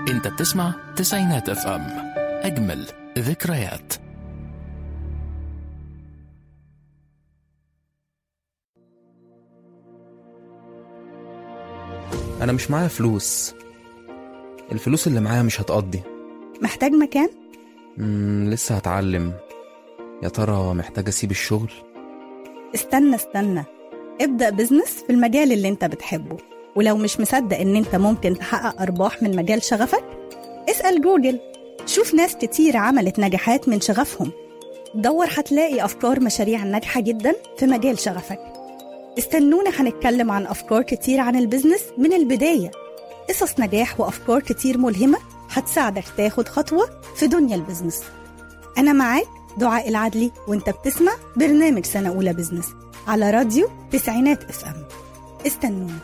انت بتسمع تسعينات اف ام اجمل ذكريات أنا مش معايا فلوس الفلوس اللي معايا مش هتقضي محتاج مكان؟ مم لسه هتعلم يا ترى محتاج أسيب الشغل استنى استنى ابدأ بزنس في المجال اللي انت بتحبه ولو مش مصدق ان انت ممكن تحقق أرباح من مجال شغفك اسأل جوجل شوف ناس كتير عملت نجاحات من شغفهم دور هتلاقي أفكار مشاريع ناجحة جدا في مجال شغفك استنونا هنتكلم عن أفكار كتير عن البزنس من البداية قصص نجاح وأفكار كتير ملهمة هتساعدك تاخد خطوة في دنيا البزنس أنا معاك دعاء العدلي وانت بتسمع برنامج سنة أولى بزنس على راديو تسعينات اف ام استنونا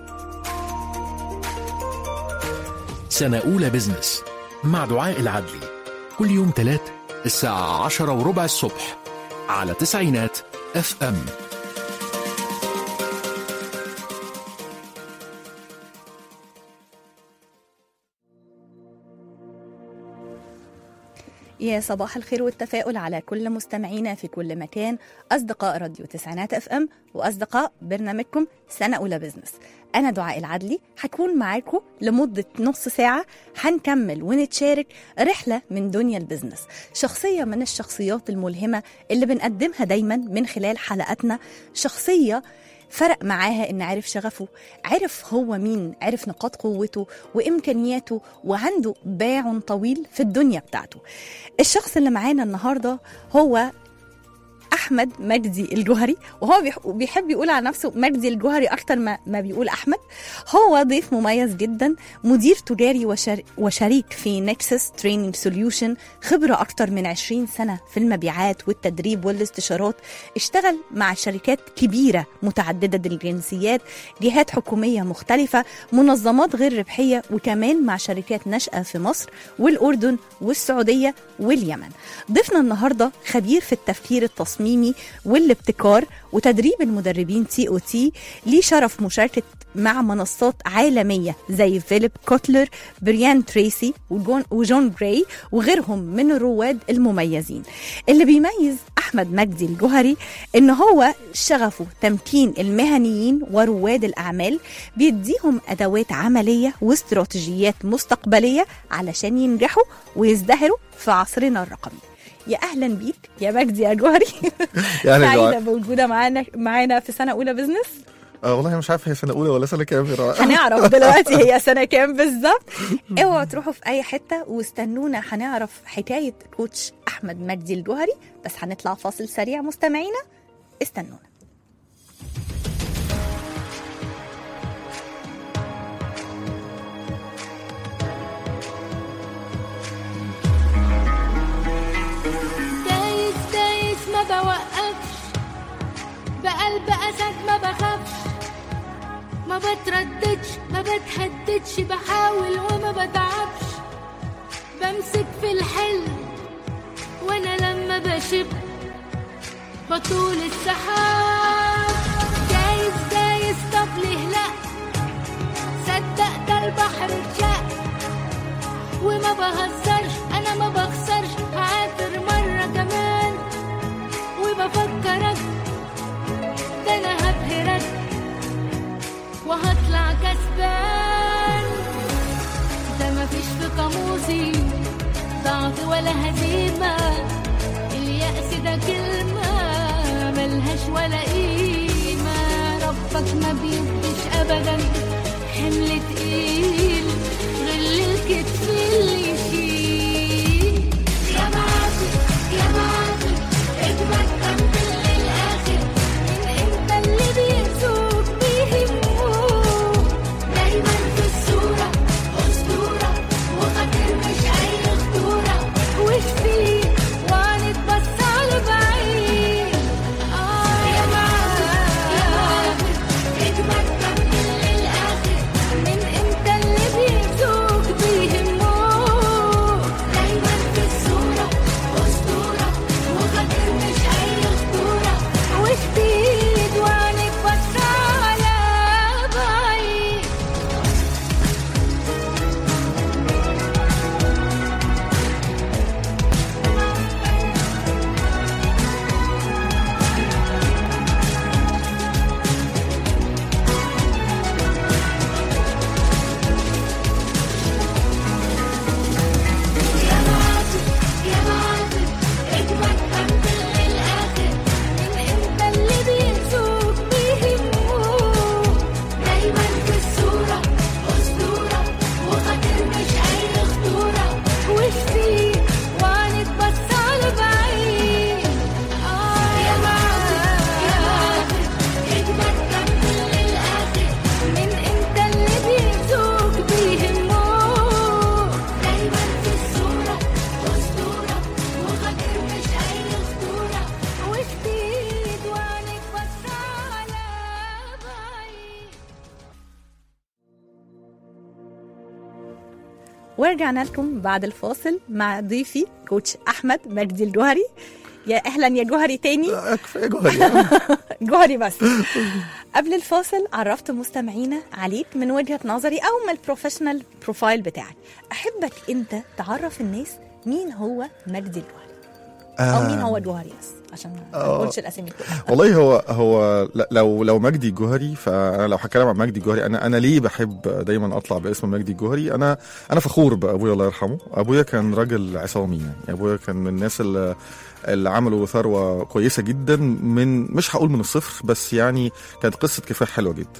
سنة أولى بزنس مع دعاء العدلي كل يوم تلات الساعة عشرة وربع الصبح على تسعينات اف ام يا صباح الخير والتفاؤل على كل مستمعينا في كل مكان أصدقاء راديو تسعينات اف ام وأصدقاء برنامجكم سنة أولى بزنس أنا دعاء العدلي هكون معاكم لمدة نص ساعة هنكمل ونتشارك رحلة من دنيا البزنس شخصية من الشخصيات الملهمة اللي بنقدمها دايما من خلال حلقاتنا شخصية فرق معاها ان عرف شغفه عرف هو مين عرف نقاط قوته وامكانياته وعنده باع طويل في الدنيا بتاعته الشخص اللي معانا النهارده هو احمد مجدي الجوهري وهو بيح- بيحب يقول على نفسه مجدي الجوهري اكتر ما, ما بيقول احمد هو ضيف مميز جدا مدير تجاري وشر وشريك في نكسس تريننج سوليوشن خبره اكتر من 20 سنه في المبيعات والتدريب والاستشارات اشتغل مع شركات كبيره متعدده الجنسيات جهات حكوميه مختلفه منظمات غير ربحيه وكمان مع شركات ناشئه في مصر والاردن والسعوديه واليمن ضيفنا النهارده خبير في التفكير التصميمي والابتكار وتدريب المدربين تي او تي ليه شرف مشاركه مع منصات عالميه زي فيليب كوتلر بريان تريسي وجون, وجون جراي وغيرهم من الرواد المميزين اللي بيميز احمد مجدي الجوهري ان هو شغفه تمكين المهنيين ورواد الاعمال بيديهم ادوات عمليه واستراتيجيات مستقبليه علشان ينجحوا ويزدهروا في عصرنا الرقمي يا اهلا بيك يا مجدي يا جوهري يعني سعيده دعاء بوجودها معانا معانا في سنه اولى بزنس آه والله مش عارف هي سنه اولى ولا سنه كام يا دعاء هنعرف دلوقتي هي سنه كام بالظبط اوعوا تروحوا في اي حته واستنونا هنعرف حكايه كوتش احمد مجدي الجوهري بس هنطلع فاصل سريع مستمعينا استنونا دايس دايس ما بوقفش بقلب اسد ما بخافش ما بترددش ما بتهددش بحاول وما بتعبش بمسك في الحلم وانا لما بشب بطول السحاب دايس دايس طب ليه لا صدق ده البحر اتشق وما بهزرش انا ما بخسرش هعافر مرة كمان وبفكرك ده انا هبهرك وهطلع كسبان ده مفيش في قاموسي ضعف ولا هزيمة اليأس ده كلمة ملهاش ولا قيمة ربك ما بيديش أبدا حمل تقيل غل الكتف اللي يشيل يا معافي يا معافي اجمد كمل للآخر من انت اللي بيرزوك بيهموك دايما في الصورة أسطورة وخاطر مش أي خطورة وشفيك وهنتبص على بعيد آه يا معافي يا معافي اجمد كمل للآخر من انت اللي بيرزوك بيهموك ورجعنا لكم بعد الفاصل مع ضيفي كوتش احمد مجدي الجوهري يا اهلا يا جوهري تاني آه، كفايه جوهري يعني. جوهري بس قبل الفاصل عرفت مستمعينا عليك من وجهه نظري او من البروفيشنال بروفايل بتاعك احبك انت تعرف الناس مين هو مجدي الجوهري او مين هو جوهري بس عشان ما آه. نقولش الاسامي كلها والله هو هو لا- لو لو مجدي الجوهري فانا لو هتكلم عن مجدي الجوهري انا انا ليه بحب دايما اطلع باسم مجدي الجوهري انا انا فخور بابويا الله يرحمه ابويا كان راجل عصامي يعني ابويا كان من الناس اللي اللي عملوا ثروه كويسه جدا من مش هقول من الصفر بس يعني كانت قصه كفاح حلوه جدا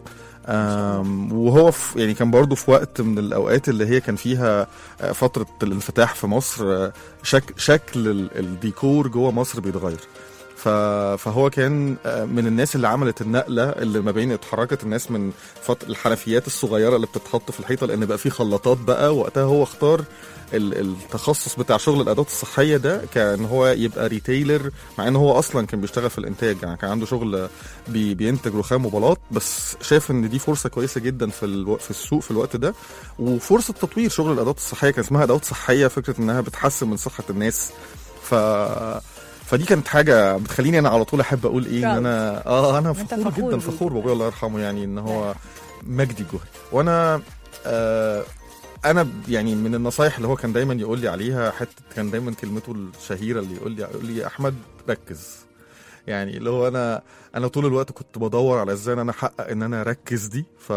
أم، وهو في يعني كان برضه في وقت من الاوقات اللي هي كان فيها آه، فتره الانفتاح في مصر آه، شك شكل ال- الديكور جوه مصر بيتغير ف- فهو كان آه، من الناس اللي عملت النقله اللي ما بين اتحركت الناس من فط... الحنفيات الصغيره اللي بتتحط في الحيطه لان بقى في خلاطات بقى وقتها هو اختار ال- التخصص بتاع شغل الادوات الصحيه ده كان هو يبقى ريتيلر مع ان هو اصلا كان بيشتغل في الانتاج يعني كان عنده شغل بي بينتج رخام وبلاط بس شاف ان دي فرصه كويسه جدا في الو... في السوق في الوقت ده وفرصه تطوير شغل الادوات الصحيه كان اسمها ادوات صحيه فكره انها بتحسن من صحه الناس ف فدي كانت حاجه بتخليني انا على طول احب اقول ايه ان Proud. انا اه انا أنت فخور فخور جدا بيه. فخور بابويا الله يرحمه يعني ان هو مجدي الجوهري وانا آه انا ب- يعني من النصايح اللي هو كان دايما يقول لي عليها حته كان دايما كلمته الشهيره اللي يقول لي يقول لي يا احمد ركز يعني اللي هو انا انا طول الوقت كنت بدور على ازاي ان انا احقق ان انا اركز دي ف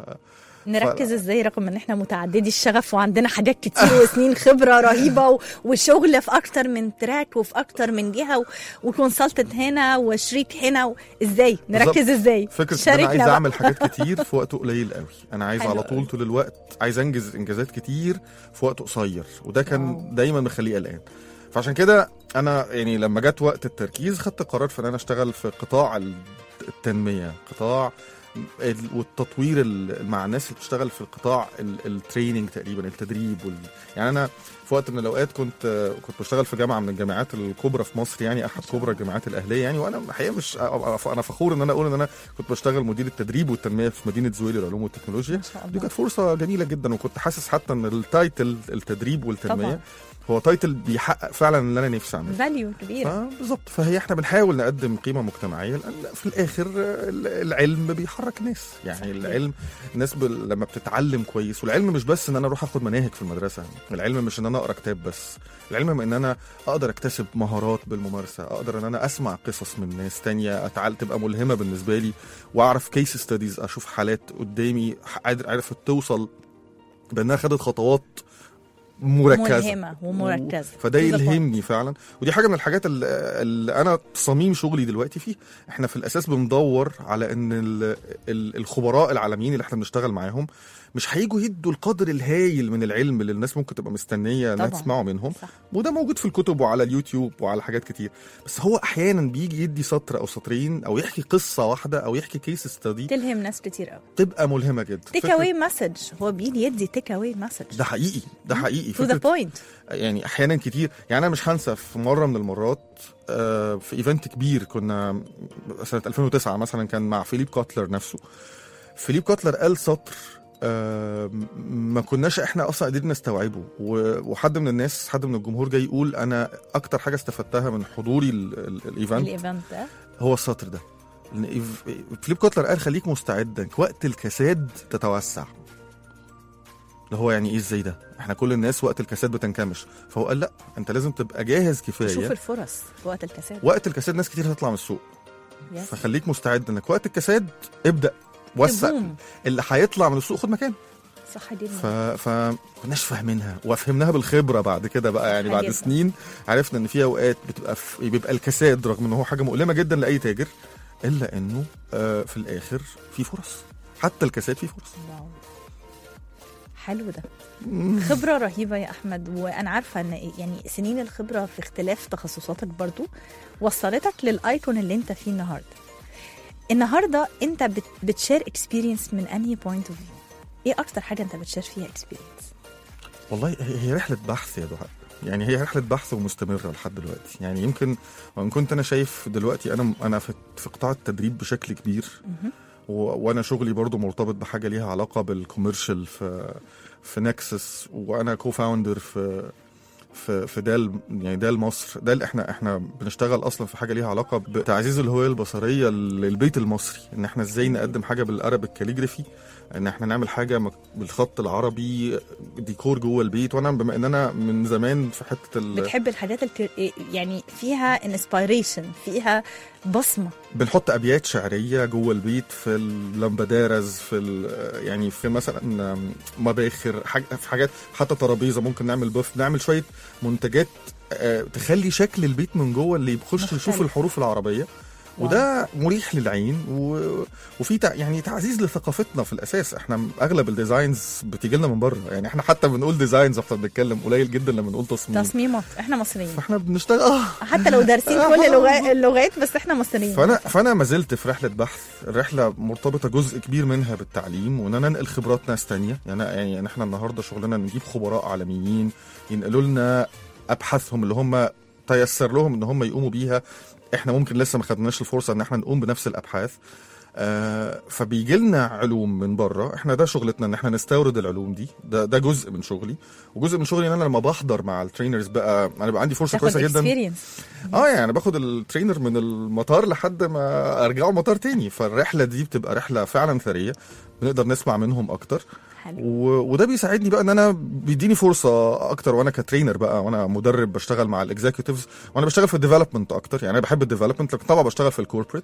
نركز ازاي رغم ان احنا متعددي الشغف وعندنا حاجات كتير وسنين خبره رهيبه و... وشغل في اكتر من تراك وفي اكتر من جهه و... وكونسلتنت هنا وشريك هنا و... ازاي نركز بالظبط. ازاي فكره ان انا عايز بقى. اعمل حاجات كتير في وقت قليل قوي انا عايز حلو على قوي. طول طول الوقت عايز انجز انجازات كتير في وقت قصير وده كان واو. دايما مخليه قلقان فعشان كده انا يعني لما جت وقت التركيز خدت قرار في ان انا اشتغل في قطاع ال- التنميه قطاع ال- والتطوير ال- مع الناس اللي بتشتغل في القطاع ال- التريننج تقريبا التدريب وال... يعني انا في وقت من الاوقات كنت كنت بشتغل في جامعه من الجامعات الكبرى في مصر يعني احد كبرى الجامعات الاهليه يعني وانا الحقيقه مش انا فخور ان انا اقول ان انا كنت بشتغل مدير التدريب والتنميه في مدينه زويل للعلوم والتكنولوجيا ما شاء دي الله كانت فرصه جميله جدا وكنت حاسس حتى ان التايتل التدريب والتنميه طبعا. هو تايتل بيحقق فعلا اللي انا نفسي اعمله فاليو كبيره بالظبط فهي احنا بنحاول نقدم قيمه مجتمعيه لان في الاخر ال- العلم بيحرك ناس يعني صحيح. العلم الناس بل لما بتتعلم كويس والعلم مش بس ان انا اروح اخد مناهج في المدرسه العلم مش ان انا اقرا كتاب بس العلم ان انا اقدر اكتسب مهارات بالممارسه اقدر ان انا اسمع قصص من ناس تانية أتعال تبقى ملهمه بالنسبه لي واعرف كيس ستاديز اشوف حالات قدامي قادر عرفت توصل بانها خدت خطوات مركزه ملهمه ومركزه فده To the point. يلهمني فعلا ودي حاجه من الحاجات اللي, اللي انا صميم شغلي دلوقتي فيه احنا في الاساس بندور على ان ال- ال- الخبراء العالميين اللي احنا بنشتغل معاهم مش هيجوا يدوا القدر الهايل من العلم اللي الناس ممكن تبقى مستنيه انها طبعاً. تسمعه منهم صح. وده موجود في الكتب وعلى اليوتيوب وعلى حاجات كتير بس هو احيانا بيجي يدي سطر او سطرين او يحكي قصه واحده او يحكي كيس ستادي تلهم ناس كتير قوي تبقى ملهمه جدا تيك فكرة- اوي مسج هو بيجي يدي تيك اوي مسج ده حقيقي ده حقيقي تو ذا فكرة بوينت يعني احيانا كتير يعني انا مش هنسى في مره من المرات آه، في ايفنت كبير كنا سنه 2009 مثلا كان مع فيليب كوتلر نفسه فيليب كوتلر قال سطر آه، ما كناش احنا اصلا قادرين نستوعبه و- وحد من الناس حد من الجمهور جاي يقول انا اكتر حاجه استفدتها من حضوري ال- ال- الايفنت الايفنت ده هو السطر ده لأن إيف- فيليب كوتلر قال خليك مستعدا وقت الكساد تتوسع اللي هو يعني ايه ازاي ده احنا كل الناس وقت الكساد بتنكمش فهو قال لا انت لازم تبقى جاهز شوف كفايه الفرص في وقت الكساد وقت الكساد ناس كتير هتطلع من السوق Yes. فخليك مستعد انك وقت الكساد ابدا وسع تبوم. اللي هيطلع من السوق خد مكان صح جدا ف... فكناش فاهمينها وفهمناها بالخبره بعد كده بقى يعني صح بعد جدا. سنين عرفنا ان في اوقات بتبقى في... بيبقى الكساد رغم ان هو حاجه مؤلمه جدا لاي تاجر الا انه آه في الاخر في فرص حتى الكساد فيه فرص واو حلو ده خبرة رهيبة يا أحمد وأنا عارفة أن يعني سنين الخبرة في اختلاف تخصصاتك برضو وصلتك للآيكون اللي أنت فيه النهاردة النهاردة أنت بت بتشير اكسبيرينس من أنهي بوينت اوف فيو إيه أكتر حاجة أنت بتشير فيها اكسبيرينس والله هي هي رحله بحث يا دعاء يعني هي رحله بحث ومستمره لحد دلوقتي يعني يمكن وان كنت انا شايف دلوقتي انا انا في, في قطاع التدريب بشكل كبير و... وانا شغلي برضو مرتبط بحاجه ليها علاقه بالكوميرشال في في نكسس وانا كو فاوندر في في في دال يعني دال مصر دال احنا احنا بنشتغل اصلا في حاجه ليها علاقه بتعزيز الهويه البصريه للبيت المصري ان احنا ازاي نقدم حاجه بالارابيك كاليجرافي ان احنا نعمل حاجه مك- بالخط العربي ديكور جوه البيت وانا بما ان انا من زمان في حته ال... بتحب الحاجات اللي يعني فيها انسبيريشن فيها بصمه بنحط ابيات شعريه جوه البيت في اللمبدارز في ال- يعني في مثلا مباخر حاج في حاجات حتى ترابيزه ممكن نعمل بوف نعمل شويه منتجات آه، تخلي شكل البيت من جوه اللي يخش مختلف. يشوف الحروف العربيه وده مريح للعين و... وفي تع... يعني تعزيز لثقافتنا في الاساس احنا اغلب الديزاينز بتيجي لنا من بره يعني احنا حتى بنقول ديزاينز واحنا بنتكلم قليل جدا لما نقول تصميم تصميمات احنا مصريين فاحنا بنشتغل اه حتى لو دارسين كل اللغات اللغات بس احنا مصريين فانا فانا ما زلت في رحله بحث الرحله مرتبطه جزء كبير منها بالتعليم وان انا انقل خبرات ناس تانية يعني يعني احنا النهارده شغلنا نجيب خبراء عالميين ينقلوا لنا ابحاثهم اللي هم تيسر لهم ان هم يقوموا بيها احنا ممكن لسه ما خدناش الفرصه ان احنا نقوم بنفس الابحاث آه فبيجي لنا علوم من بره احنا ده شغلتنا ان احنا نستورد العلوم دي ده ده جزء من شغلي وجزء من شغلي ان انا لما بحضر مع الترينرز بقى انا بقى عندي فرصه تاخد كويسه جدا اكسبيرينس اه يعني انا باخد الترينر من المطار لحد ما ارجعه المطار تاني فالرحله دي بتبقى رحله فعلا ثريه بنقدر نسمع منهم اكتر حلو و... وده بيساعدني بقى ان انا بيديني فرصه اكتر وانا كترينر بقى وانا مدرب بشتغل مع الاكزيكتيفز وانا بشتغل في الديفلوبمنت اكتر يعني انا بحب الديفلوبمنت لكن طبعا بشتغل في الكوربريت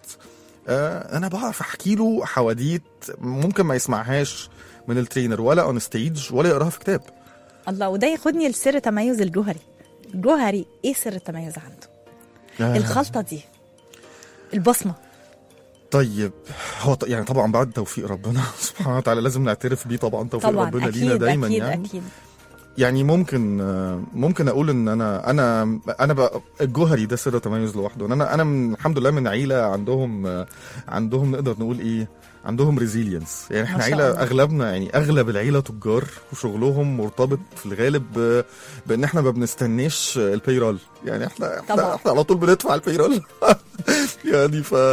آه انا بعرف احكي له حواديت ممكن ما يسمعهاش من الترينر ولا اون ستيج ولا يقراها في كتاب الله وده ياخدني لسر تميز الجوهري الجوهري ايه سر التميز عنده آه. الخلطه دي البصمه طيب هو ط- يعني طبعا بعد توفيق ربنا سبحانه وتعالى لازم نعترف بيه طبعا توفيق طبعا ربنا اكيد لينا دايما اكيد يعني اكيد يعني ممكن آه، ممكن اقول ان انا انا انا بقى الجوهري ده سر تميز لوحده ان انا انا من الحمد لله من عيله عندهم آه، عندهم نقدر نقول ايه عندهم ريزيلينس يعني احنا ما شاء عيله الله. اغلبنا يعني اغلب العيله تجار وشغلهم مرتبط في الغالب ب- بان احنا ما بنستناش البيرول يعني احنا احنا, طبعا. احنا على طول بندفع البيرول يعني ف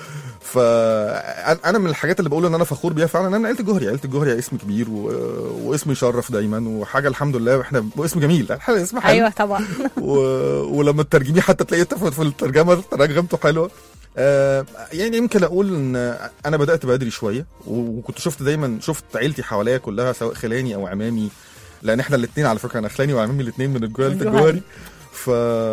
ف أنا- انا من الحاجات اللي بقول ان انا فخور بيها فعلا ان انا عيله الجوهري عيله الجوهري اسم كبير و... واسم يشرف دايما وحاجه الحمد لله احنا واسم جميل الحقيقة اسم حلو ايوه طبعا و... ولما تترجميه حتى تلاقي في في الترجمه ترجمته حلوه آه يعني يمكن اقول ان انا بدات بدري شويه وكنت شفت دايما شفت عيلتي حواليا كلها سواء خلاني او عمامي لان احنا الاثنين على فكره انا خلاني وعمامي الاثنين من الجوال الجوهري. الجوهري ف...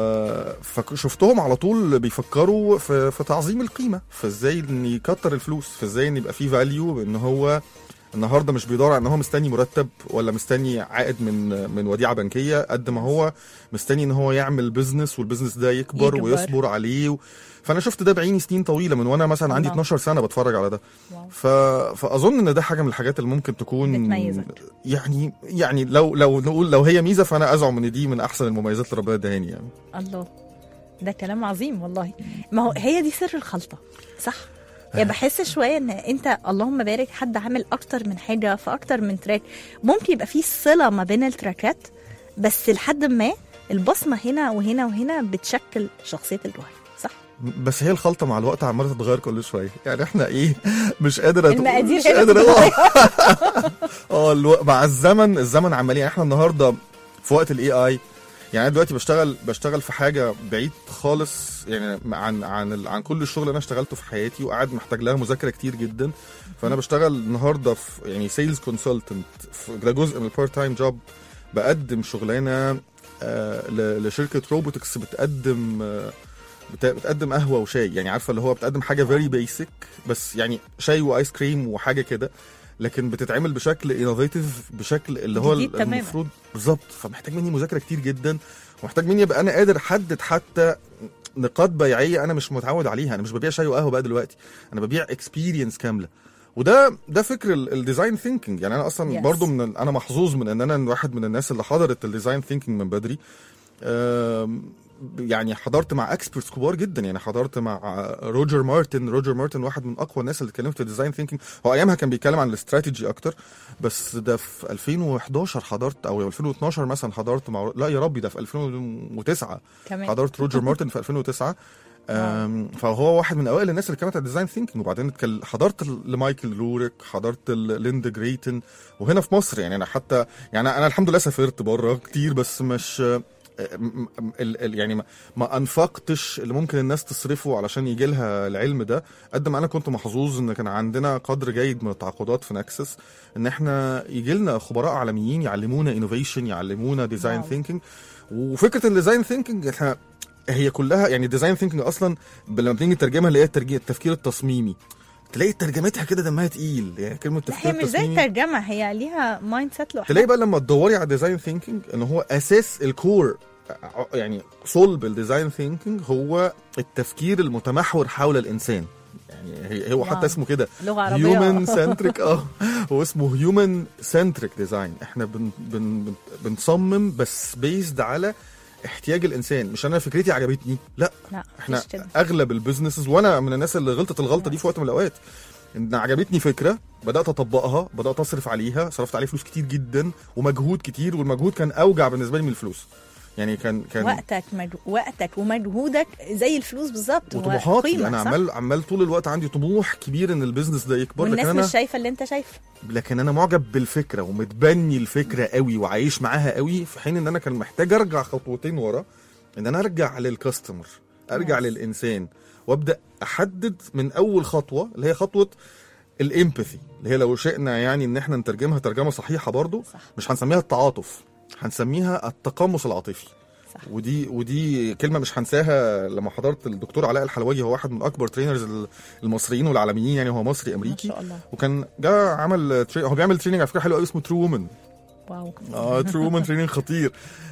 فشفتهم على طول بيفكروا في, في تعظيم القيمه في ازاي ان يكتر الفلوس في ازاي ان يبقى في فاليو ان هو النهارده مش بيدور على ان هو مستني مرتب ولا مستني عائد من من وديعه بنكيه قد ما هو مستني ان هو يعمل بزنس والبزنس ده يكبر, يكبر. يكبر. ويصبر عليه و... فانا شفت ده بعيني سنين طويله من وانا مثلا عندي الله. 12 سنه بتفرج على ده واو. ف... فاظن ان ده حاجه من الحاجات اللي ممكن تكون بتميزك. يعني يعني لو لو نقول لو هي ميزه فانا ازعم ان دي من احسن المميزات اللي ربنا ادهاني يعني الله ده كلام عظيم والله ما هو هي دي سر الخلطه صح يعني بحس شويه ان انت اللهم بارك حد عامل اكتر من حاجه في اكتر من تراك ممكن يبقى في صله ما بين التراكات بس لحد ما البصمه هنا وهنا وهنا بتشكل شخصيه الجوهري صح بس هي الخلطه مع الوقت عماله تتغير كل شويه يعني احنا ايه مش قادر أتقول- المقادير مش هنا قادر بتتغير. اه الو... مع الزمن الزمن عمال يعني احنا النهارده في وقت الاي اي يعني انا دلوقتي بشتغل بشتغل في حاجه بعيد خالص يعني عن عن ال- عن كل الشغل اللي انا اشتغلته في حياتي وقاعد محتاج لها مذاكره كتير جدا فانا بشتغل النهارده في يعني سيلز كونسلتنت ده جزء من البارت تايم جوب بقدم شغلانه آه ل- لشركه روبوتكس بتقدم آه بت- بتقدم قهوه وشاي يعني عارفه اللي هو بتقدم حاجه فيري بيسك بس يعني شاي وايس كريم وحاجه كده لكن بتتعمل بشكل انوفيتيف بشكل اللي هو جديد تماماً. المفروض بالظبط فمحتاج مني مذاكره كتير جدا ومحتاج مني ابقى انا قادر احدد حتى نقاط بيعيه انا مش متعود عليها انا مش ببيع شاي وقهوه بقى دلوقتي انا ببيع اكسبيرينس كامله وده ده فكر الديزاين ثينكينج يعني انا اصلا Yes. yes. برضو من ال- انا محظوظ من ان انا واحد من الناس اللي حضرت الديزاين ثينكينج من بدري آم، يعني حضرت مع اكسبرتس كبار جدا يعني حضرت مع روجر مارتن روجر مارتن واحد من اقوى الناس اللي اتكلمت في الديزاين ثينكينج هو ايامها كان بيتكلم عن الاستراتيجي اكتر بس ده في 2011 حضرت او 2012 مثلا حضرت مع لا يا ربي ده في 2009 كمان حضرت روجر مارتن في 2009 أم، فهو واحد من اوائل الناس اللي كانت على الديزاين ثينكينج وبعدين اتكل- حضرت ال- لمايكل روريك حضرت ل- ليندا جريتن وهنا في مصر يعني انا حتى يعني انا الحمد لله سافرت بره كتير بس مش م- م- ال- ال- يعني ما- ما انفقتش اللي ممكن الناس تصرفه علشان يجي لها العلم ده قد ما انا كنت محظوظ ان كان عندنا قدر جيد من التعاقدات في نكسس ان احنا يجي لنا خبراء عالميين يعلمونا انوفيشن يعلمونا ديزاين واو. ثينكينج وفكره الديزاين ثينكينج احنا هي كلها يعني ديزاين ثينكينج اصلا لما بتيجي تترجمها اللي هي الترجي- التفكير التصميمي تلاقي ترجمتها كده دمها تقيل يعني كلمه لا تفكير هي مش زي تصميمي الترجمه هي ليها مايند سيت لوحدها تلاقي بقى لما تدوري على ديزاين ثينكينج ان هو اساس الكور ع- يعني صلب الديزاين ثينكينج هو التفكير المتمحور حول الانسان يعني هي- هو واو. حتى اسمه كده لغه عربيه هيومن سنتريك اه هو اسمه هيومن سنتريك ديزاين احنا بن بن بن بنصمم بس بيزد على احتياج الانسان مش انا فكرتي عجبتني لا لا احنا مفيش كده. اغلب البيزنسز وانا من الناس اللي غلطت الغلطه دي في وقت من الاوقات ان عجبتني فكره بدات اطبقها بدات اصرف عليها صرفت عليه فلوس كتير جدا ومجهود كتير والمجهود كان اوجع بالنسبه لي من الفلوس يعني كان كان وقتك مج... وقتك ومجهودك زي الفلوس بالظبط هو وطموحاتي قيمة، انا صح؟ عمال عمال طول الوقت عندي طموح كبير ان البيزنس ده يكبر والناس لكن انا مش شايفه اللي انت شايفه لكن انا معجب بالفكره ومتبني الفكره قوي وعايش معاها قوي في حين ان انا كان محتاج ارجع خطوتين ورا ان انا ارجع للكاستمر ارجع Yes. للانسان وابدا احدد من اول خطوه اللي هي خطوه الامباثي اللي هي لو شئنا يعني ان احنا نترجمها ترجمه صحيحه برضو صح. مش هنسميها التعاطف هنسميها التقمص العاطفي صح. ودي ودي كلمه مش هنساها لما حضرت الدكتور علاء الحلواجي هو واحد من اكبر ترينرز المصريين والعالميين يعني هو مصري ما امريكي شاء الله وكان جا عمل تري... هو بيعمل تريننج على فكره حلو قوي اسمه ترو وومن واو اه ترو وومن تريننج خطير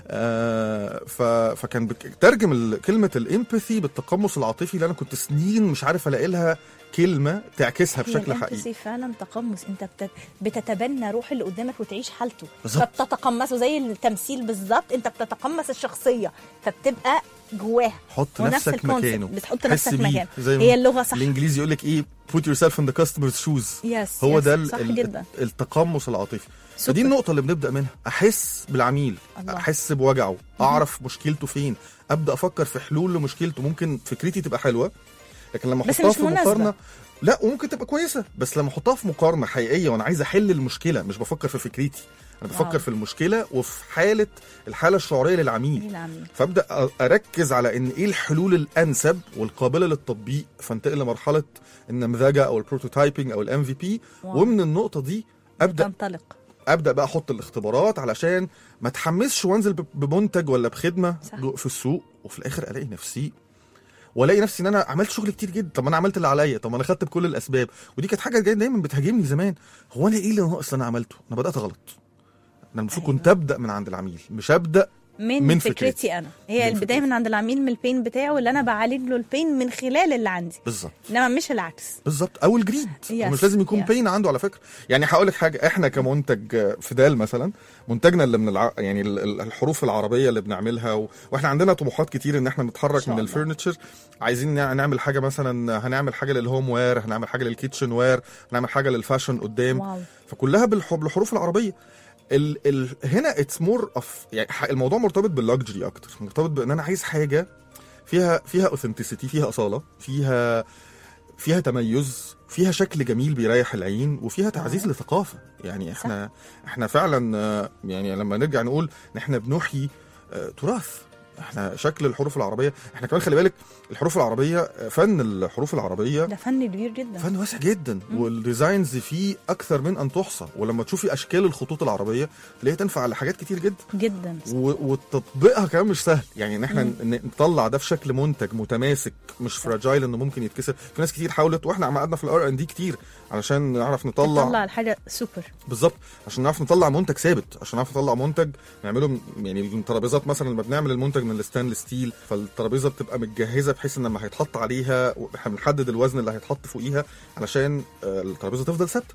آه ف... فكان بك... ترجم ال... كلمه الامباثي بالتقمص العاطفي اللي انا كنت سنين مش عارف الاقي لها كلمه تعكسها هي بشكل حقيقي الانتسي فعلا تقمص انت بت... بتتبنى روح اللي قدامك وتعيش حالته بالظبط. فبتتقمصه زي التمثيل بالظبط انت بتتقمص الشخصيه فبتبقى جواها حط ونفس نفسك الكونسيبت، مكانه بتحط حس نفسك بيه. مكانه زي ما هي اللغه صح الانجليزي يقول لك ايه put yourself in the customer's shoes يس هو يس، ده ال- صح ال- جدا التقمص العاطفي سوبر. فدي النقطة اللي بنبدأ منها أحس بالعميل الله. أحس بوجعه أعرف مشكلته فين أبدأ أفكر في حلول لمشكلته ممكن فكرتي تبقى حلوة لكن لما بس أحطها مش في مناسبة. مقارنة لا وممكن تبقى كويسة بس لما أحطها في مقارنة حقيقية وأنا عايز أحل المشكلة مش بفكر في فكرتي أنا بفكر واو. في المشكلة وفي حالة الحالة الشعورية للعميل ايه العميل فابدا أ- اركز على ان ايه الحلول الانسب والقابله للتطبيق فانتقل لمرحله النمذجه او البروتوتايبنج او الام في بي واو. ومن النقطه دي ابدا تنطلق ابدا بقى احط الاختبارات علشان ما اتحمسش وانزل ب- بمنتج ولا بخدمه صح. جو- في السوق وفي الاخر الاقي نفسي والاقي نفسي ان انا عملت شغل كتير جدا طب ما انا عملت اللي عليا طب ما انا خدت بكل الاسباب ودي كانت حاجه جايه دايما بتهاجمني زمان هو انا ايه اللي ناقص اللي انا عملته انا بدات غلط انا المفروض أيوة. كنت ابدا من عند العميل مش ابدا من, من فكرتي, فكرتي. انا هي من البدايه فكرتي. من عند العميل من البين بتاعه اللي انا بعالج له البين من خلال اللي عندي بالظبط انما مش العكس بالظبط او الجريد Yes, ومش لازم يكون yes. بين عنده على فكره يعني هقول لك حاجه احنا كمنتج فدال مثلا منتجنا اللي من الع... يعني ال- ال- الحروف العربيه اللي بنعملها و... واحنا عندنا طموحات كتير ان احنا نتحرك شاء من الله. الفurniture عايزين نع- نعمل حاجه مثلا هنعمل حاجه للهوم وير هنعمل حاجه للكيتشن وير هنعمل حاجه للفاشن قدام واو فكلها بالح- بالحروف العربيه ال ال هنا اتس مور اوف يعني ح- الموضوع مرتبط باللكجري اكتر مرتبط بان انا عايز حاجه فيها فيها اوثنتسيتي فيها اصاله فيها فيها تميز فيها شكل جميل بيريح العين وفيها تعزيز لثقافه يعني احنا احنا فعلا آه، يعني لما نرجع نقول ان احنا بنحيي آه، تراث احنا شكل الحروف العربيه احنا كمان خلي بالك الحروف العربيه آه، فن الحروف العربيه ده فن كبير جدا فن واسع جدا والديزاينز فيه اكثر من ان تحصى ولما تشوفي اشكال الخطوط العربيه تلاقيها تنفع لحاجات كتير جدا جدا و- وتطبيقها كمان مش سهل يعني ان احنا ن- نطلع ده في شكل منتج متماسك مش فراجايل انه ممكن يتكسر في ناس كتير حاولت واحنا عم قعدنا في الار ان دي كتير علشان نعرف نطلع طلع الحاجه سوبر بالظبط عشان نعرف نطلع منتج ثابت عشان نعرف نطلع منتج نعمله م- يعني الترابيزات مثلا لما بنعمل المنتج من الستانلس ستيل فالترابيزه بتبقى متجهزه بحيث ان لما هيتحط عليها احنا بنحدد الوزن اللي هيتحط فوقيها علشان آه، الترابيزه تفضل ثابته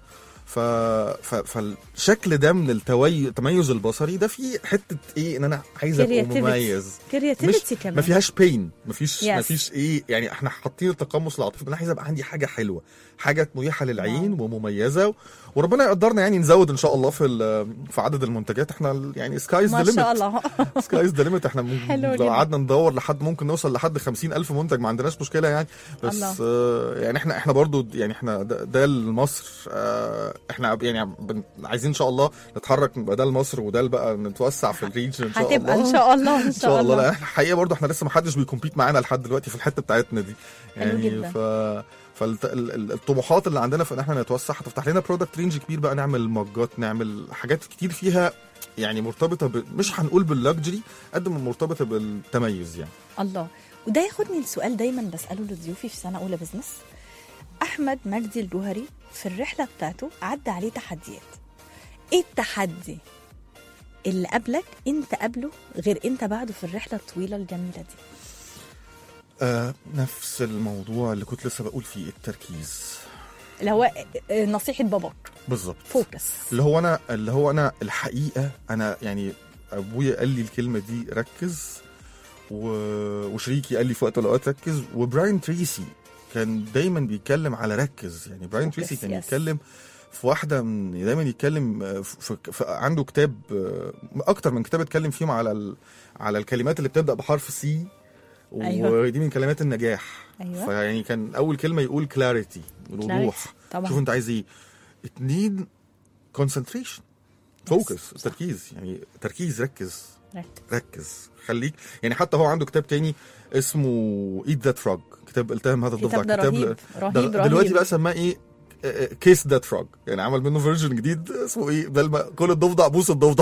ف... ف... فالشكل ده من التوي... التميز البصري ده فيه حته ايه ان انا عايز ابقى Creativity. مميز كرياتيفيتي مش كمان ما فيهاش بين ما فيش Yes. ما فيش ايه يعني احنا حاطين التقمص العاطفي انا عايز ابقى عندي حاجه حلوه حاجه مريحه للعين ومميزه وربنا يقدرنا يعني نزود ان شاء الله في ال- في عدد المنتجات احنا ال- يعني سكايز ذا ما شاء ليميت الله سكايز ذا ليميت احنا من- حلو لو جدا. قعدنا ندور لحد ممكن نوصل لحد 50 الف منتج ما عندناش مشكله يعني بس الله. آه يعني احنا احنا برضو يعني احنا ده, ده لمصر آه احنا يعني بن- عايزين ان شاء الله نتحرك نبقى ده لمصر وده بقى نتوسع في الريجن ان شاء الله هتبقى ان شاء الله ان ان شاء الله لا احنا الحقيقه برضو احنا لسه ما حدش بيكمبيت معانا لحد دلوقتي في الحته بتاعتنا دي حلو يعني جدا. ف فالطموحات اللي عندنا في ان احنا نتوسع هتفتح لنا برودكت رينج كبير بقى نعمل مجات نعمل حاجات كتير فيها يعني مرتبطه ب... مش هنقول باللكجري قد ما مرتبطه بالتميز يعني الله وده ياخدني لسؤال دايما بساله لضيوفي في سنه اولى بزنس احمد مجدي الجوهري في الرحله بتاعته عدى عليه تحديات ايه التحدي اللي قبلك انت قبله غير انت بعده في الرحله الطويله الجميله دي آه نفس الموضوع اللي كنت لسه بقول فيه التركيز اللي هو آه، نصيحه باباك بالظبط فوكس اللي هو انا اللي هو انا الحقيقه انا يعني ابويا قال لي الكلمه دي ركز و... وشريكي قال لي في وقت من الاوقات ركز وبراين تريسي كان دايما بيتكلم على ركز يعني براين Focus, تريسي كان yes. يتكلم في واحده من دايما يتكلم آه، في... في... عنده كتاب آه، اكتر من كتاب اتكلم فيهم على ال... على الكلمات اللي بتبدا بحرف سي أيوة. ودي من كلمات النجاح أيوة. فيعني كان اول كلمه يقول كلاريتي الوضوح Clarity. طبعا. شوف انت عايز ايه اتنين كونسنتريشن فوكس تركيز يعني تركيز ركز ركز. ركز خليك يعني حتى هو عنده كتاب تاني اسمه ايت ذات فروج كتاب التهم هذا الضفدع الكتاب ده رهيب رهيب ده رهيب دلوقتي بقى سماه ايه كيس ذات فروج يعني عمل منه فيرجن جديد اسمه ايه بدل ما كل الضفدع بوس الضفدع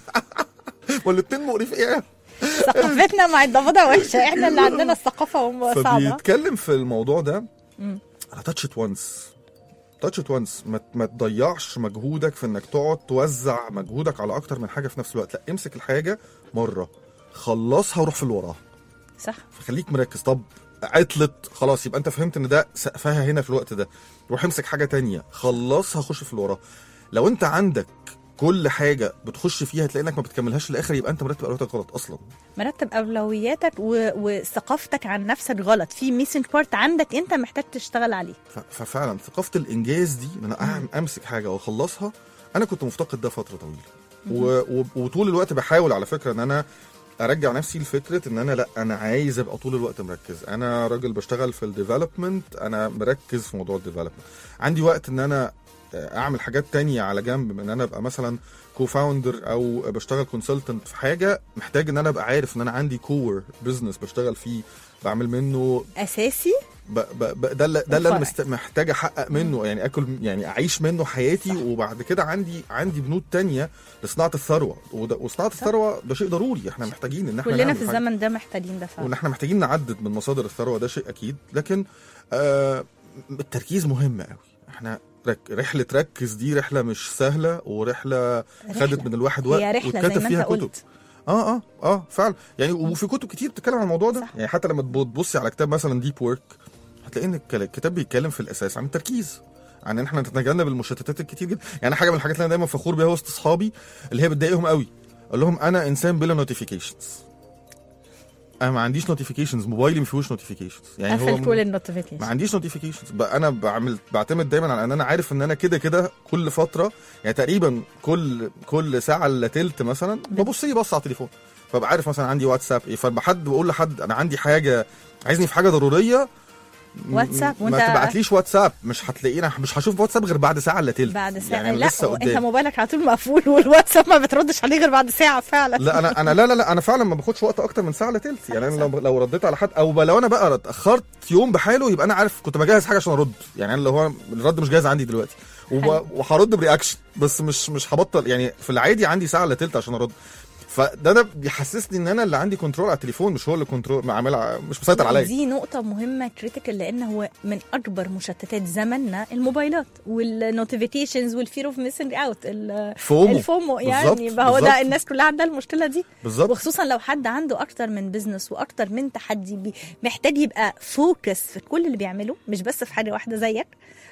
والاتنين مقرف ايه ثقافتنا مع الضفدع وحشه احنا اللي عندنا الثقافه هم صعبه فبيتكلم في الموضوع ده مم. على تاتش ات وانس تاتش ات وانس ما ما تضيعش مجهودك في انك تقعد توزع مجهودك على اكتر من حاجه في نفس الوقت لا امسك الحاجه مره خلصها وروح في اللي وراها صح فخليك مركز طب عطلت خلاص يبقى انت فهمت ان ده سقفها هنا في الوقت ده روح امسك حاجه تانية خلصها خش في اللي وراها لو انت عندك كل حاجه بتخش فيها تلاقي انك ما بتكملهاش للاخر يبقى انت مرتب اولوياتك غلط اصلا مرتب اولوياتك و... وثقافتك عن نفسك غلط في ميسنج بارت عندك انت محتاج تشتغل عليه ف- ففعلا ثقافه الانجاز دي ان انا أعم- امسك حاجه واخلصها انا كنت مفتقد ده فتره طويله و... و... وطول الوقت بحاول على فكره ان انا ارجع نفسي لفكره ان انا لا انا عايز ابقى طول الوقت مركز انا راجل بشتغل في الديفلوبمنت انا مركز في موضوع الديفلوبمنت عندي وقت ان انا اعمل حاجات تانية على جنب من ان انا ابقى مثلا كو فاوندر او بشتغل كونسلتنت في حاجه محتاج ان انا ابقى عارف ان انا عندي كور بزنس بشتغل فيه بعمل منه اساسي ب ب ب ده اللي ده اللي انا الفرع. مست- محتاج احقق منه يعني اكل يعني اعيش منه حياتي وبعد كده عندي عندي بنود تانية لصناعه الثروه وده وصناعه الثروه ده شيء ضروري احنا محتاجين ان احنا كلنا نعمل في حاجة. الزمن ده محتاجين ده وان فعلا احنا محتاجين نعدد من مصادر الثروه ده شيء اكيد لكن آه التركيز مهم قوي احنا رك رحله ركز دي رحله مش سهله ورحله خدت رحلة. من الواحد وقت هي رحله زي واتكتب ما فيها انت كتب قلت اه اه اه فعلا يعني وفي كتب كتير بتتكلم عن الموضوع ده صح. يعني حتى لما تبصي على كتاب مثلا ديب ورك هتلاقي ان الكلا- الكتاب بيتكلم في الاساس عن التركيز عن ان احنا نتجنب المشتتات الكتير جدا يعني حاجه من الحاجات اللي انا دايما فخور بيها وسط اصحابي اللي هي بتضايقهم قوي اقول لهم انا انسان بلا نوتيفيكيشنز انا ما عنديش نوتيفيكيشنز موبايلي ما فيهوش نوتيفيكيشنز يعني قفل كل ما النوتيفيكيشن عنديش نوتيفيكيشنز انا بعمل بعتمد دايما على ان انا عارف ان انا كده كده كل فتره يعني تقريبا كل كل ساعه الا تلت مثلا ببص لي بص على التليفون فبقى عارف مثلا عندي واتساب ايه فبقى حد بقول لحد انا عندي حاجه عايزني في حاجه ضروريه م- واتساب ما وانت- تبعتليش واتساب مش هتلاقينا مش هشوف واتساب غير بعد ساعه الا تلت بعد ساعه يعني أنا لا لسه انت قدام موبايلك على طول مقفول والواتساب ما بتردش عليه غير بعد ساعه فعلا لا انا انا لا لا لا انا فعلا ما باخدش وقت اكتر من ساعه الا تلت يعني انا لو لو رديت على حد او لو انا بقى اتاخرت يوم بحاله يبقى انا عارف كنت بجهز حاجه عشان ارد يعني انا اللي هو الرد مش جاهز عندي دلوقتي وب- حلو. وهرد برياكشن بس مش مش هبطل يعني في العادي عندي ساعه الا تلت عشان ارد فده ده بيحسسني ان انا اللي عندي كنترول على التليفون مش هو اللي كنترول عامل مش مسيطر عليا دي نقطة مهمة كريتيكال لأن هو من أكبر مشتتات زمننا الموبايلات والنوتيفيكيشنز والفير اوف ميسنج اوت فومو. الفومو بالظبط، يعني ما هو بالظبط. ده الناس كلها عندها المشكلة دي بالظبط وخصوصا لو حد عنده أكتر من بزنس وأكتر من تحدي بي- محتاج يبقى فوكس في كل اللي بيعمله مش بس في حاجة واحدة زيك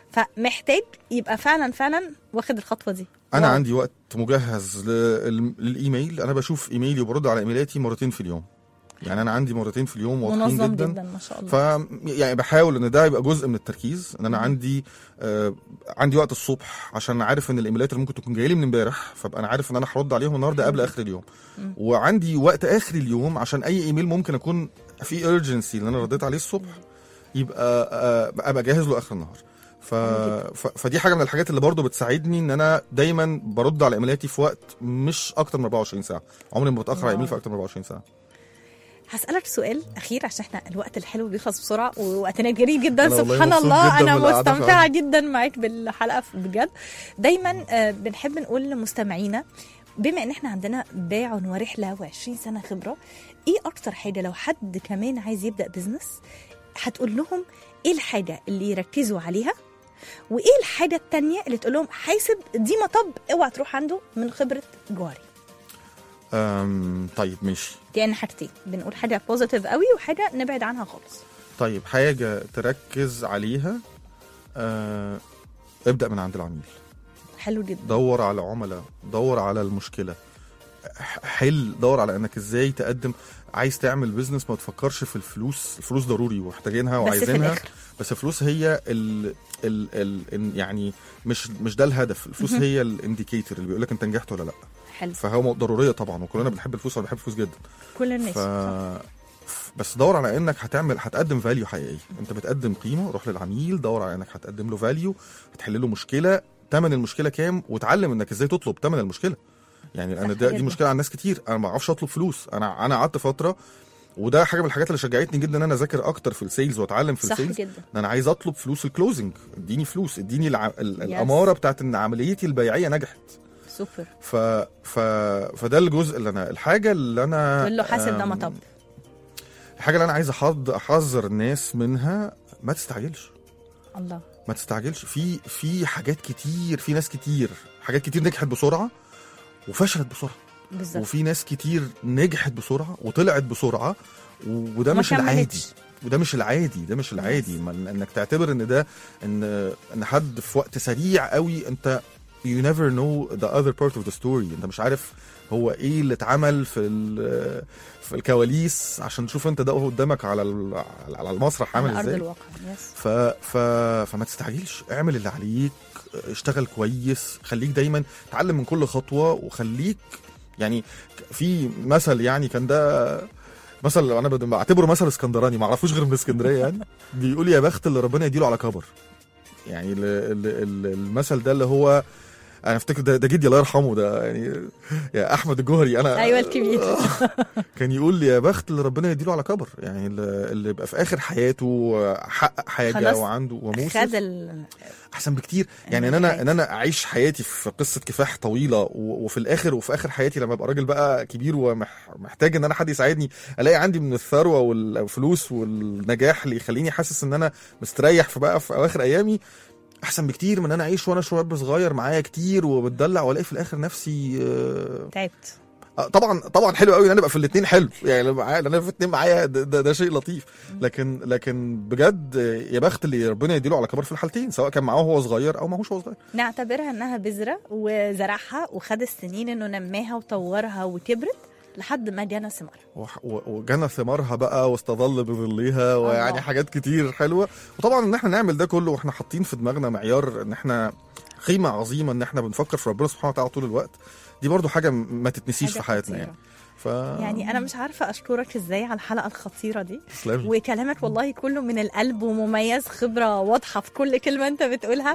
فمحتاج يبقى فعلا فعلا واخد الخطوه دي انا واو. عندي وقت مجهز لل- للايميل انا بشوف ايميلي وبرد على ايميلاتي مرتين في اليوم يعني انا عندي مرتين في اليوم واضحين منظم جدا, جدا ما شاء الله ف يعني بحاول ان ده يبقى جزء من التركيز ان انا عندي آه عندي وقت الصبح عشان عارف ان الايميلات اللي ممكن تكون جايه لي من امبارح فابقى انا عارف ان انا هرد عليهم النهارده قبل اخر اليوم وعندي وقت اخر اليوم عشان اي ايميل ممكن اكون في urgency اللي انا رديت عليه الصبح يبقى آه ابقى جاهز له اخر النهار ف... ف... فدي حاجه من الحاجات اللي برضو بتساعدني ان انا دايما برد على ايميلاتي في وقت مش اكتر من 24 ساعه عمري ما بتاخر على ايميل في اكتر من 24 ساعه هسألك سؤال أخير عشان احنا الوقت الحلو بيخلص بسرعة ووقتنا جري جدا أنا والله سبحان مبسوط الله جداً أنا بالقعدة مستمتعة فعلاً. جدا معاك بالحلقة بجد دايما آه، بنحب نقول لمستمعينا بما ان احنا عندنا باع ورحلة و20 سنة خبرة ايه أكتر حاجة لو حد كمان عايز يبدأ بزنس هتقول لهم ايه الحاجة اللي يركزوا عليها وايه الحاجة التانية اللي تقول لهم حاسب دي مطب اوعى تروح عنده من خبرة جواري أم... طيب ماشي يعني حاجتين بنقول حاجة بوزيتيف قوي وحاجة نبعد عنها خالص طيب حاجه تركز عليها أه... ابدا من عند العميل حلو جدا دور على عملاء دور على المشكله ح- حل دور على انك ازاي تقدم عايز تعمل بيزنس ما تفكرش في الفلوس الفلوس ضروري ومحتاجينها بس في وعايزينها الآخر. بس الفلوس هي ال ال ال ال يعني مش مش ده الهدف الفلوس هي الانديكيتور اللي بيقول لك انت نجحت ولا لا حلو فهو ضروريه طبعا وكلنا بنحب الفلوس وانا بحب الفلوس جدا كل الناس ف... ف- بس دور على انك هتعمل هتقدم فاليو حقيقي انت بتقدم قيمه روح للعميل دور على انك هتقدم له فاليو هتحل له مشكله تمن المشكله كام وتعلم انك ازاي تطلب تمن المشكله يعني انا صح ده جدا. دي مشكله على ناس كتير انا ما اعرفش اطلب فلوس انا انا قعدت فتره وده حاجه من الحاجات اللي شجعتني جدا ان انا اذاكر اكتر في السيلز واتعلم في صح السيلز جدا ان انا عايز اطلب فلوس الكلوزنج اديني فلوس اديني الع... ال- الاماره بتاعت ان عمليتي البيعيه نجحت سوبر ف... ف... فده الجزء اللي انا الحاجه اللي انا تقول له حاسب ده آم، مطب الحاجه اللي انا عايز أحض- احذر الناس منها ما تستعجلش الله ما تستعجلش في في حاجات كتير في ناس كتير حاجات كتير نجحت بسرعه وفشلت بسرعه بالظبط وفي ناس كتير نجحت بسرعه وطلعت بسرعه و- وده ما مش العادي كملتش. وده مش العادي ده مش العادي ما إن- انك تعتبر ان ده ان ان حد في وقت سريع قوي انت you never know the other part of the story انت مش عارف هو ايه اللي اتعمل في ال- في الكواليس عشان تشوف انت ده قدامك على ال- على المسرح عامل على ارض ازاي الواقع يس ف... ف... فما تستعجلش اعمل اللي عليك اشتغل كويس خليك دايما تعلم من كل خطوه وخليك يعني في مثل يعني كان ده مثل انا بد- بعتبره مثل اسكندراني ما اعرفوش غير من اسكندريه يعني بيقول يا بخت اللي ربنا يديله على كبر يعني ال... ال... ال... المثل ده اللي هو انا افتكر ده, ده جدي الله يرحمه ده يعني يا احمد الجوهري انا ايوه الكبير كان يقول يا بخت اللي ربنا يديله على كبر يعني اللي اللي يبقى في اخر حياته حقق حاجه خلاص. وعنده وموسف خد ال... احسن بكتير يعني ان انا ان انا اعيش حياتي في قصه كفاح طويله و- وفي الاخر وفي اخر حياتي لما ابقى راجل بقى كبير ومحتاج ان انا حد يساعدني الاقي عندي من الثروه والفلوس والنجاح اللي يخليني حاسس ان انا مستريح في بقى في اواخر ايامي احسن بكتير من ان انا اعيش وانا شباب صغير معايا كتير وبتدلع والاقي في الاخر نفسي آه، تعبت آه، طبعا طبعا حلو قوي ان انا ابقى في الاثنين حلو يعني لو معايا لان انا في الاثنين معايا ده, ده, ده شيء لطيف لكن لكن بجد آه، يا بخت اللي ربنا يديله على كبر في الحالتين سواء كان معاه وهو صغير او معهوش وهو صغير نعتبرها انها بذره وزرعها وخد السنين انه نماها وطورها وكبرت لحد ما جانا ثمارها وح- و- وجنى ثمارها بقى واستظل بظلها ويعني الله. حاجات كتير حلوه وطبعا ان احنا نعمل ده كله واحنا حاطين في دماغنا معيار ان احنا قيمه عظيمه ان احنا بنفكر في ربنا سبحانه وتعالى طول الوقت دي برضو حاجه م- ما تتنسيش حاجة في حياتنا خطيرة. يعني ف يعني انا مش عارفه اشكرك ازاي على الحلقه الخطيره دي تسلمي. وكلامك والله كله من القلب ومميز خبره واضحه في كل كلمه انت بتقولها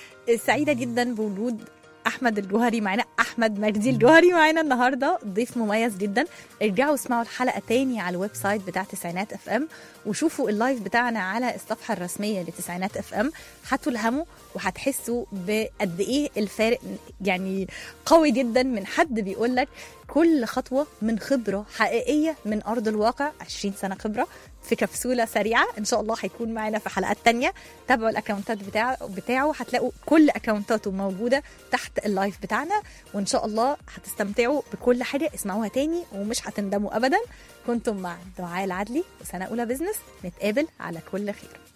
سعيده جدا بوجود احمد الجوهري معانا احمد مجدي الجوهري معانا النهارده ضيف مميز جدا ارجعوا اسمعوا الحلقه تاني على الويب سايت بتاع تسعينات اف ام وشوفوا اللايف بتاعنا على الصفحه الرسميه لتسعينات اف ام هتلهموا وهتحسوا بقد ايه الفارق يعني قوي جدا من حد بيقول لك كل خطوه من خبره حقيقيه من ارض الواقع 20 سنه خبره في كبسوله سريعه ان شاء الله هيكون معانا في حلقات تانية تابعوا الاكونتات بتاعه بتاعه هتلاقوا كل اكونتاته موجوده تحت اللايف بتاعنا وان شاء الله هتستمتعوا بكل حاجه اسمعوها تاني ومش هتندموا ابدا كنتم مع دعاء العدلي وسنه اولى بزنس نتقابل على كل خير